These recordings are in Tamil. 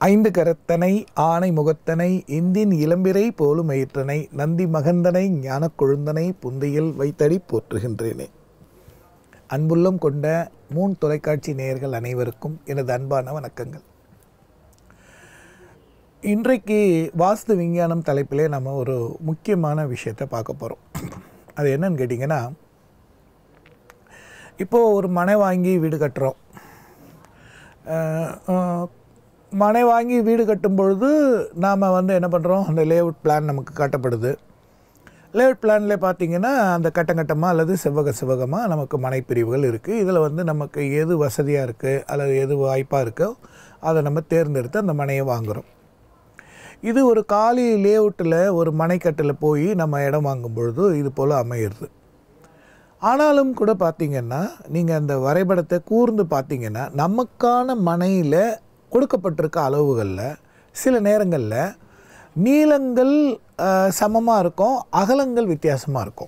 ஐந்து கரத்தனை ஆனை முகத்தனை இந்தின் இளம்பிறை போலும் எயிற்றனை நந்தி மகந்தனை ஞானக் கொழுந்தனை புந்தையில் வைத்தடி போற்றுகின்றேனே அன்புள்ளம் கொண்ட மூன் தொலைக்காட்சி நேயர்கள் அனைவருக்கும் எனது அன்பான வணக்கங்கள் இன்றைக்கு வாஸ்து விஞ்ஞானம் தலைப்பிலே நம்ம ஒரு முக்கியமான விஷயத்தை பார்க்க போகிறோம் அது என்னன்னு கேட்டிங்கன்னா இப்போது ஒரு மனை வாங்கி வீடு கட்டுறோம் அஹ், அஹ், மனை வாங்கி வீடு கட்டும் பொழுது நாம் வந்து என்ன பண்ணுறோம் அந்த லேஅவுட் பிளான் நமக்கு காட்டப்படுது லேஅவுட் பிளானில் பார்த்தீங்கன்னா அந்த கட்டங்கட்டமாக அல்லது செவ்வக செவ்வகமாக நமக்கு மனை பிரிவுகள் இருக்குது இதில் வந்து நமக்கு எது வசதியாக இருக்குது அல்லது எது வாய்ப்பாக இருக்கோ அதை நம்ம தேர்ந்தெடுத்து அந்த மனையை வாங்குகிறோம் இது ஒரு காலி லேஅவுட்டில் ஒரு மனைக்கட்டில் போய் நம்ம இடம் வாங்கும் பொழுது இது போல் அமையிறது ஆனாலும் கூட பார்த்தீங்கன்னா நீங்கள் அந்த வரைபடத்தை கூர்ந்து பார்த்தீங்கன்னா நமக்கான மனையில் கொடுக்கப்பட்டிருக்க அளவுகளில் சில நேரங்களில் நீளங்கள் சமமாக இருக்கும் அகலங்கள் வித்தியாசமாக இருக்கும்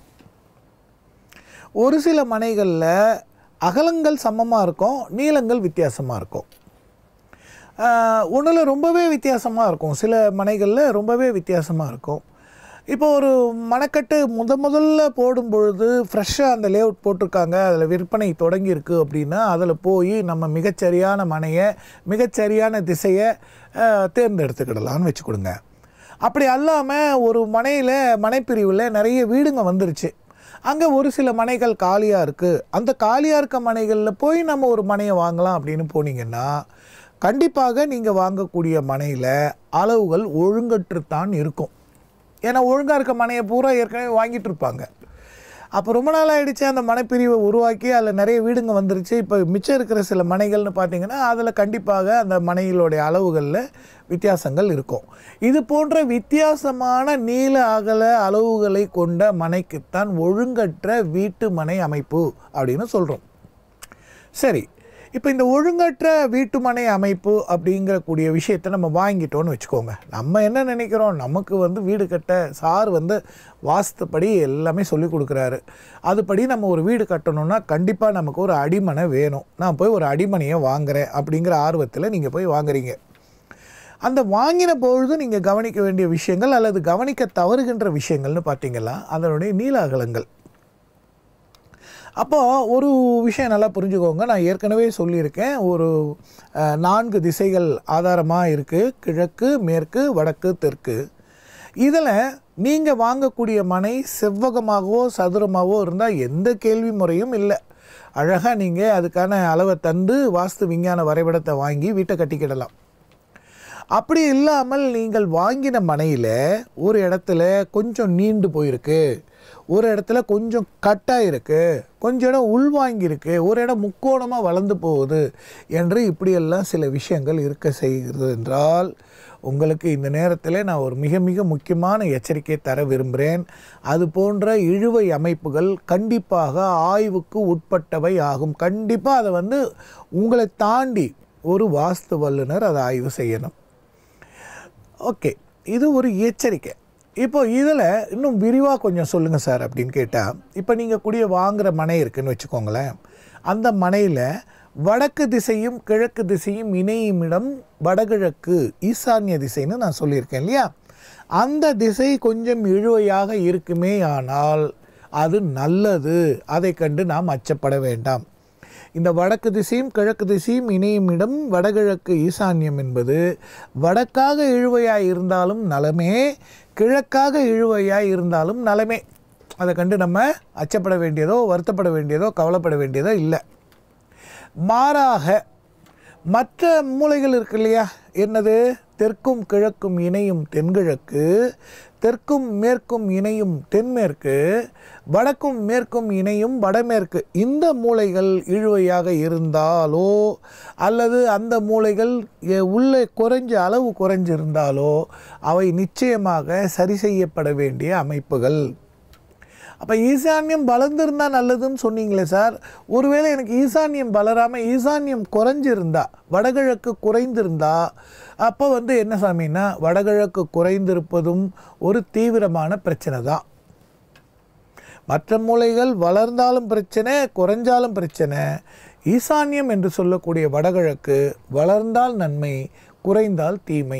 ஒரு சில மனைகளில் அகலங்கள் சமமாக இருக்கும் நீளங்கள் வித்தியாசமாக இருக்கும் ஒன்றில் ரொம்பவே வித்தியாசமாக இருக்கும் சில மனைகளில் ரொம்பவே வித்தியாசமாக இருக்கும் இப்போ ஒரு மணக்கட்டு முத முதல்ல போடும் பொழுது ஃப்ரெஷ்ஷாக அந்த லேஅவுட் போட்டிருக்காங்க அதில் விற்பனை தொடங்கியிருக்கு அப்படின்னா அதில் போய் நம்ம மிகச்சரியான மனையை மிகச்சரியான திசையை அஹ், தேர்ந்தெடுத்துக்கிடலாம்னு வச்சு கொடுங்க அப்படி அல்லாமல் ஒரு மனையில் மனைப்பிரிவில் நிறைய வீடுங்க வந்துருச்சு அங்கே ஒரு சில மனைகள் காலியாக இருக்குது அந்த காலியாக இருக்க மனைகளில் போய் நம்ம ஒரு மனையை வாங்கலாம் அப்படின்னு போனீங்கன்னா கண்டிப்பாக நீங்கள் வாங்கக்கூடிய மனையில் அளவுகள் ஒழுங்கற்றுத்தான் இருக்கும் ஏன்னா ஒழுங்காக இருக்க மனையை பூரா ஏற்கனவே வாங்கிட்டு இருப்பாங்க அப்போ ரொம்ப நாள் ஆயிடுச்சு அந்த மனைப்பிரிவை உருவாக்கி அதில் நிறைய வீடுங்க வந்துருச்சு இப்போ மிச்சம் இருக்கிற சில மனைகள்னு பார்த்தீங்கன்னா அதில் கண்டிப்பாக அந்த மனைகளுடைய அளவுகளில் வித்தியாசங்கள் இருக்கும் இது போன்ற வித்தியாசமான நீள அகல அளவுகளை கொண்ட மனைக்குத்தான் ஒழுங்கற்ற வீட்டு மனை அமைப்பு அப்படின்னு சொல்கிறோம் சரி இப்போ இந்த ஒழுங்கற்ற வீட்டுமனை அமைப்பு அப்படிங்கக்கூடிய விஷயத்தை நம்ம வாங்கிட்டோம்னு வச்சுக்கோங்க நம்ம என்ன நினைக்கிறோம் நமக்கு வந்து வீடு கட்ட சார் வந்து வாஸ்துப்படி எல்லாமே சொல்லி கொடுக்குறாரு அதுபடி நம்ம ஒரு வீடு கட்டணும்னா கண்டிப்பாக நமக்கு ஒரு அடிமனை வேணும் நான் போய் ஒரு அடிமனையை வாங்குறேன் அப்படிங்கிற ஆர்வத்தில் நீங்கள் போய் வாங்குறீங்க அந்த வாங்கின பொழுது நீங்கள் கவனிக்க வேண்டிய விஷயங்கள் அல்லது கவனிக்க தவறுகின்ற விஷயங்கள்னு பார்த்தீங்கன்னா அதனுடைய நீள அகலங்கள் அப்போது ஒரு விஷயம் நல்லா புரிஞ்சுக்கோங்க நான் ஏற்கனவே சொல்லியிருக்கேன் ஒரு அஹ், நான்கு திசைகள் ஆதாரமாக இருக்குது கிழக்கு மேற்கு வடக்கு தெற்கு இதில் நீங்கள் வாங்கக்கூடிய மனை செவ்வகமாகவோ சதுரமாகவோ இருந்தால் எந்த கேள்வி முறையும் இல்லை அழகாக நீங்கள் அதுக்கான அளவை தந்து வாஸ்து விஞ்ஞான வரைபடத்தை வாங்கி வீட்டை கட்டிக்கிடலாம் அப்படி இல்லாமல் நீங்கள் வாங்கின மனையில் ஒரு இடத்துல கொஞ்சம் நீண்டு போயிருக்கு ஒரு இடத்துல கொஞ்சம் கட்டாக இருக்கு கொஞ்சம் இடம் உள்வாங்கியிருக்கு ஒரு இடம் முக்கோணமாக வளர்ந்து போகுது என்று இப்படியெல்லாம் சில விஷயங்கள் இருக்க செய்கிறது என்றால் உங்களுக்கு இந்த நேரத்தில் நான் ஒரு மிக மிக முக்கியமான எச்சரிக்கை தர விரும்புகிறேன் அது போன்ற இழுவை அமைப்புகள் கண்டிப்பாக ஆய்வுக்கு உட்பட்டவை ஆகும் கண்டிப்பாக அதை வந்து உங்களை தாண்டி ஒரு வாஸ்து வல்லுனர் அதை ஆய்வு செய்யணும் ஓகே இது ஒரு எச்சரிக்கை இப்போ இதில் இன்னும் விரிவாக கொஞ்சம் சொல்லுங்கள் சார் அப்படின்னு கேட்டால் இப்போ நீங்கள் கூடிய வாங்குகிற மனை இருக்குன்னு வச்சுக்கோங்களேன் அந்த மனையில் வடக்கு திசையும் கிழக்கு திசையும் இணையும் இடம் வடகிழக்கு ஈசான்ய திசைன்னு நான் சொல்லியிருக்கேன் இல்லையா அந்த திசை கொஞ்சம் இழுவையாக இருக்குமே ஆனால் அது நல்லது அதை கண்டு நாம் அச்சப்பட வேண்டாம் இந்த வடக்கு திசையும் கிழக்கு திசையும் இணையும் இடம் வடகிழக்கு ஈசான்யம் என்பது வடக்காக இழுவையாய் இருந்தாலும் நலமே கிழக்காக இழுவையாய் இருந்தாலும் நலமே அதை கண்டு நம்ம அச்சப்பட வேண்டியதோ வருத்தப்பட வேண்டியதோ கவலைப்பட வேண்டியதோ இல்லை மாறாக மற்ற மூலைகள் இருக்கு இல்லையா என்னது தெற்கும் கிழக்கும் இணையும் தென்கிழக்கு தெற்கும் மேற்கும் இணையும் தென்மேற்கு வடக்கும் மேற்கும் இணையும் வடமேற்கு இந்த மூலைகள் இழுவையாக இருந்தாலோ அல்லது அந்த மூலைகள் எ- உள்ளே குறைஞ்ச அளவு குறைஞ்சிருந்தாலோ அவை நிச்சயமாக சரி செய்யப்பட வேண்டிய அமைப்புகள் அப்போ ஈசான்யம் வளர்ந்துருந்தா நல்லதுன்னு சொன்னீங்களே சார் ஒருவேளை எனக்கு ஈசான்யம் வளராமல் ஈசான்யம் குறைஞ்சிருந்தா வடகிழக்கு குறைந்திருந்தா அப்போ வந்து என்ன சாமின்னா வடகிழக்கு குறைந்திருப்பதும் ஒரு தீவிரமான பிரச்சனை தான் மற்ற மூலைகள் வளர்ந்தாலும் பிரச்சனை குறைஞ்சாலும் பிரச்சனை ஈசான்யம் என்று சொல்லக்கூடிய வடகிழக்கு வளர்ந்தால் நன்மை குறைந்தால் தீமை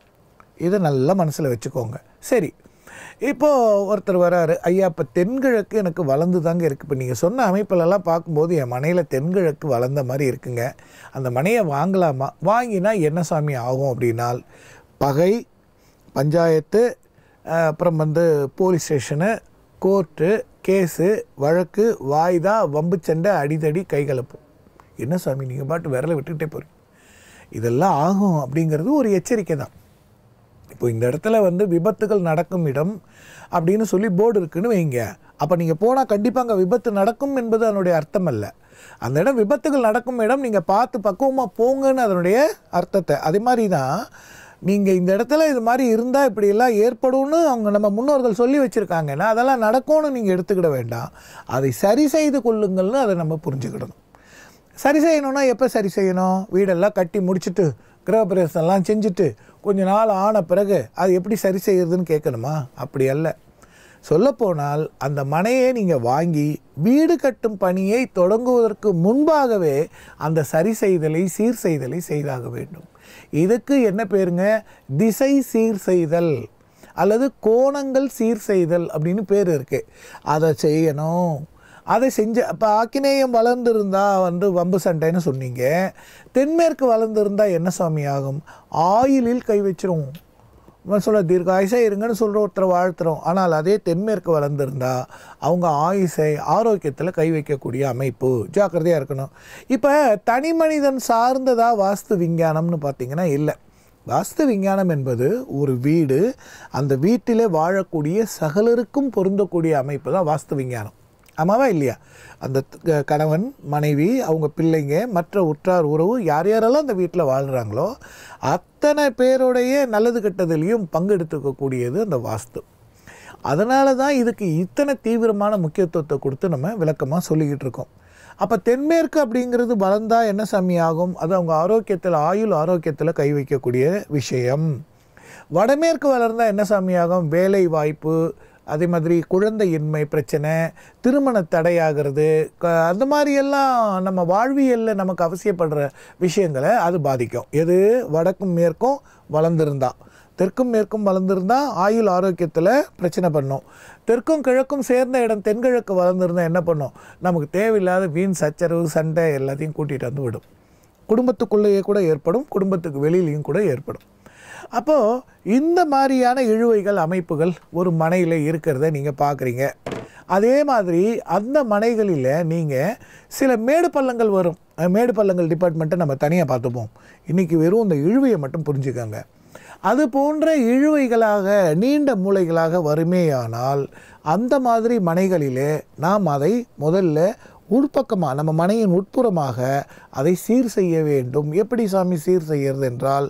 இதை நல்லா மனசில் வச்சுக்கோங்க சரி இப்போது ஒருத்தர் வராரு ஐயா இப்போ தென்கிழக்கு எனக்கு வளர்ந்து தாங்க இருக்குது இப்போ நீங்கள் சொன்ன அமைப்பிலெல்லாம் பார்க்கும்போது என் மனையில் தென்கிழக்கு வளர்ந்த மாதிரி இருக்குங்க அந்த மனையை வாங்கலாமா வாங்கினா என்ன சாமி ஆகும் அப்படின்னால் பகை பஞ்சாயத்து அஹ், அப்புறம் வந்து போலீஸ் ஸ்டேஷனு கோர்ட்டு கேஸு வழக்கு வாய்தா வம்பு சண்டை அடிதடி கைகலப்பு என்ன சாமி நீங்கள் பாட்டு விரலை விட்டுக்கிட்டே போகிறீங்க இதெல்லாம் ஆகும் அப்படிங்கிறது ஒரு எச்சரிக்கை தான் இப்போ இந்த இடத்துல வந்து விபத்துகள் நடக்கும் இடம் அப்படின்னு சொல்லி போர்டு இருக்குன்னு வைங்க அப்போ நீங்கள் போனால் கண்டிப்பாக அங்கே விபத்து நடக்கும் என்பது அதனுடைய அர்த்தம் அல்ல அந்த இடம் விபத்துகள் நடக்கும் இடம் நீங்கள் பார்த்து பக்குவமாக போங்கன்னு அதனுடைய அர்த்தத்தை அதே மாதிரி தான் நீங்கள் இந்த இடத்துல இது மாதிரி இருந்தால் இப்படியெல்லாம் ஏற்படும்னு அவங்க நம்ம முன்னோர்கள் சொல்லி வச்சுருக்காங்கன்னா அதெல்லாம் நடக்கும்னு நீங்கள் எடுத்துக்கிட வேண்டாம் அதை சரி செய்து கொள்ளுங்கள்னு அதை நம்ம புரிஞ்சுக்கிடணும் சரி செய்யணும்னா எப்போ சரி செய்யணும் வீடெல்லாம் கட்டி முடிச்சுட்டு கிரகப்பிரவேசம்லாம் செஞ்சுட்டு கொஞ்ச நாள் ஆன பிறகு அது எப்படி சரி செய்யறதுன்னு கேட்கணுமா அப்படி அல்ல சொல்லப்போனால் அந்த மனையை நீங்கள் வாங்கி வீடு கட்டும் பணியை தொடங்குவதற்கு முன்பாகவே அந்த சரி செய்தலை சீர் செய்தலை செய்தாக வேண்டும் இதுக்கு என்ன பேருங்க திசை சீர் செய்தல் அல்லது கோணங்கள் சீர் செய்தல் அப்படின்னு பேர் இருக்குது அதை செய்யணும் அதை செஞ்ச இப்போ ஆக்கினேயம் வளர்ந்துருந்தா வந்து வம்பு சண்டைன்னு சொன்னீங்க தென்மேற்கு வளர்ந்துருந்தா என்ன சுவாமி ஆகும் ஆயிலில் கை வச்சிரும் இவன் சொல்ல தீர்க்காயுசை இருங்கன்னு சொல்கிற ஒருத்தரை வாழ்த்துறோம் ஆனால் அதே தென்மேற்கு வளர்ந்துருந்தா அவங்க ஆயுசை ஆரோக்கியத்தில் கை வைக்கக்கூடிய அமைப்பு ஜாக்கிரதையாக இருக்கணும் இப்போ தனி மனிதன் சார்ந்ததா வாஸ்து விஞ்ஞானம்னு பார்த்தீங்கன்னா இல்லை வாஸ்து விஞ்ஞானம் என்பது ஒரு வீடு அந்த வீட்டிலே வாழக்கூடிய சகலருக்கும் பொருந்தக்கூடிய அமைப்பு தான் வாஸ்து விஞ்ஞானம் ஆமாவா இல்லையா அந்த க- கணவன் மனைவி அவங்க பிள்ளைங்க மற்ற உற்றார் உறவு யார் யாரெல்லாம் அந்த வீட்டில் வாழ்கிறாங்களோ அத்தனை பேருடைய நல்லது கெட்டதுலேயும் பங்கெடுத்துக்கக்கூடியது அந்த வாஸ்து அதனால தான் இதுக்கு இத்தனை தீவிரமான முக்கியத்துவத்தை கொடுத்து நம்ம விளக்கமாக சொல்லிக்கிட்டு இருக்கோம் அப்போ தென்மேற்கு அப்படிங்கிறது வளர்ந்தா என்ன சாமி ஆகும் அது அவங்க ஆரோக்கியத்தில் ஆயுள் ஆரோக்கியத்தில் கை வைக்கக்கூடிய விஷயம் வடமேற்கு வளர்ந்தா என்ன சாமி ஆகும் வேலை வாய்ப்பு அதே மாதிரி குழந்தையின்மை பிரச்சனை திருமண தடையாகிறது க அந்த மாதிரியெல்லாம் நம்ம வாழ்வியலில் நமக்கு அவசியப்படுற விஷயங்களை அது பாதிக்கும் எது வடக்கும் மேற்கும் வளர்ந்துருந்தா தெற்கும் மேற்கும் வளர்ந்துருந்தா ஆயுள் ஆரோக்கியத்தில் பிரச்சனை பண்ணும் தெற்கும் கிழக்கும் சேர்ந்த இடம் தென்கிழக்கு வளர்ந்துருந்தா என்ன பண்ணும் நமக்கு தேவையில்லாத வீண் சச்சரவு சண்டை எல்லாத்தையும் கூட்டிகிட்டு வந்து விடும் குடும்பத்துக்குள்ளேயே கூட ஏற்படும் குடும்பத்துக்கு வெளியிலையும் கூட ஏற்படும் அப்போது இந்த மாதிரியான இழுவைகள் அமைப்புகள் ஒரு மனையில் இருக்கிறத நீங்கள் பார்க்குறீங்க அதே மாதிரி அந்த மனைகளில் நீங்கள் சில மேடு பள்ளங்கள் வரும் அஹ் மேடு பள்ளங்கள் டிபார்ட்மெண்ட்டை நம்ம தனியாக பார்த்துப்போம் இன்றைக்கி வெறும் இந்த இழுவையை மட்டும் புரிஞ்சுக்கோங்க அது போன்ற இழுவைகளாக நீண்ட மூளைகளாக வருமேயானால் அந்த மாதிரி மனைகளிலே நாம் அதை முதல்ல உள்பக்கமாக நம்ம மனையின் உட்புறமாக அதை சீர் செய்ய வேண்டும் எப்படி சாமி சீர் செய்கிறது என்றால்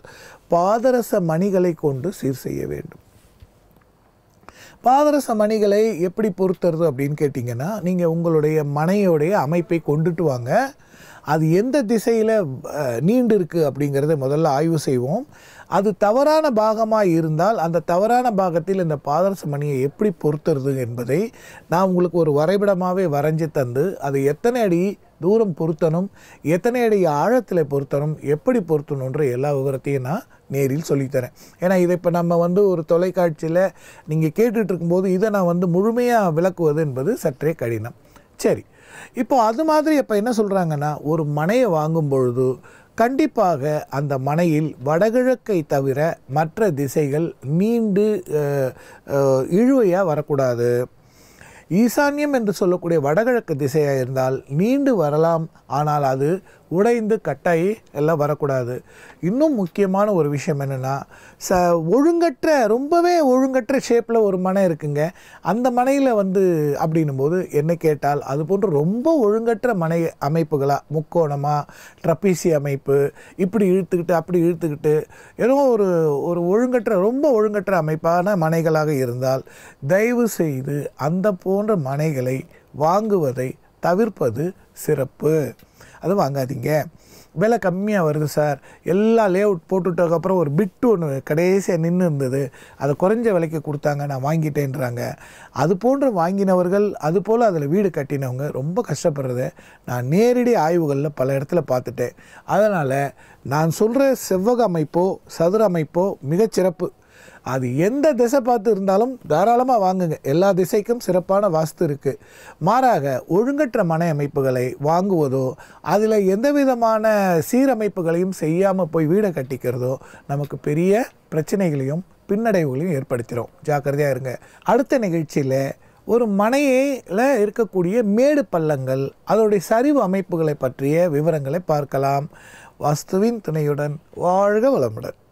பாதரச மணிகளை கொண்டு சீர் செய்ய வேண்டும் பாதரச மணிகளை எப்படி பொருத்துறது அப்படின்னு கேட்டிங்கன்னா நீங்கள் உங்களுடைய மனையோடைய அமைப்பை கொண்டுட்டு வாங்க அது எந்த திசையில் நீண்டு இருக்குது அப்படிங்கிறத முதல்ல ஆய்வு செய்வோம் அது தவறான பாகமாக இருந்தால் அந்த தவறான பாகத்தில் இந்த பாதரச மணியை எப்படி பொருத்துறது என்பதை நான் உங்களுக்கு ஒரு வரைபடமாகவே வரைஞ்சி தந்து அது எத்தனை அடி தூரம் பொருத்தணும் எத்தனை அடி ஆழத்தில் பொருத்தணும் எப்படி பொருத்தணுன்ற எல்லா விவரத்தையும் நான் நேரில் சொல்லித்தரேன் ஏன்னா இதை இப்போ நம்ம வந்து ஒரு தொலைக்காட்சியில் நீங்கள் கேட்டுட்டு இருக்கும்போது இதை நான் வந்து முழுமையாக விளக்குவது என்பது சற்றே கடினம் சரி இப்போ அது மாதிரி இப்போ என்ன சொல்கிறாங்கன்னா ஒரு மனையை வாங்கும் பொழுது கண்டிப்பாக அந்த மனையில் வடகிழக்கை தவிர மற்ற திசைகள் நீண்டு அஹ், அஹ், இழுவையாக வரக்கூடாது ஈசான்யம் என்று சொல்லக்கூடிய வடகிழக்கு திசையாக இருந்தால் நீண்டு வரலாம் ஆனால் அது உடைந்து கட்டாயி எல்லாம் வரக்கூடாது இன்னும் முக்கியமான ஒரு விஷயம் என்னென்னா ச ஒழுங்கற்ற ரொம்பவே ஒழுங்கற்ற ஷேப்பில் ஒரு மனை இருக்குங்க அந்த மனையில் வந்து அப்படின்னும் போது என்ன கேட்டால் அது போன்று ரொம்ப ஒழுங்கற்ற மனை அமைப்புகளாக முக்கோணமாக ட்ரப்பீசி அமைப்பு இப்படி இழுத்துக்கிட்டு அப்படி இழுத்துக்கிட்டு ஏதோ ஒரு ஒரு ஒழுங்கற்ற ரொம்ப ஒழுங்கற்ற அமைப்பான மனைகளாக இருந்தால் தயவு செய்து அந்த போன்ற மனைகளை வாங்குவதை தவிர்ப்பது சிறப்பு அது வாங்காதீங்க விலை கம்மியாக வருது சார் எல்லா லேஅவுட் போட்டுட்டதுக்கப்புறம் ஒரு பிட்டு ஒன்று கடைசியாக நின்று இருந்தது அதை குறைஞ்ச விலைக்கு கொடுத்தாங்க நான் வாங்கிட்டேன்றாங்க அது போன்று வாங்கினவர்கள் அது போல் அதில் வீடு கட்டினவங்க ரொம்ப கஷ்டப்படுறத நான் நேரடி ஆய்வுகளில் பல இடத்துல பார்த்துட்டேன் அதனால் நான் சொல்கிற செவ்வக அமைப்போ சதுர அமைப்போ மிகச்சிறப்பு அது எந்த திசை பார்த்து இருந்தாலும் தாராளமாக வாங்குங்க எல்லா திசைக்கும் சிறப்பான வாஸ்து இருக்குது மாறாக ஒழுங்கற்ற மனை அமைப்புகளை வாங்குவதோ அதில் எந்த விதமான சீரமைப்புகளையும் செய்யாமல் போய் வீடை கட்டிக்கிறதோ நமக்கு பெரிய பிரச்சனைகளையும் பின்னடைவுகளையும் ஏற்படுத்திடும் ஜாக்கிரதையாக இருங்க அடுத்த நிகழ்ச்சியில் ஒரு மனையில் இருக்கக்கூடிய மேடு பள்ளங்கள் அதோடைய சரிவு அமைப்புகளை பற்றிய விவரங்களை பார்க்கலாம் வாஸ்துவின் துணையுடன் வாழ்க வளமுடன்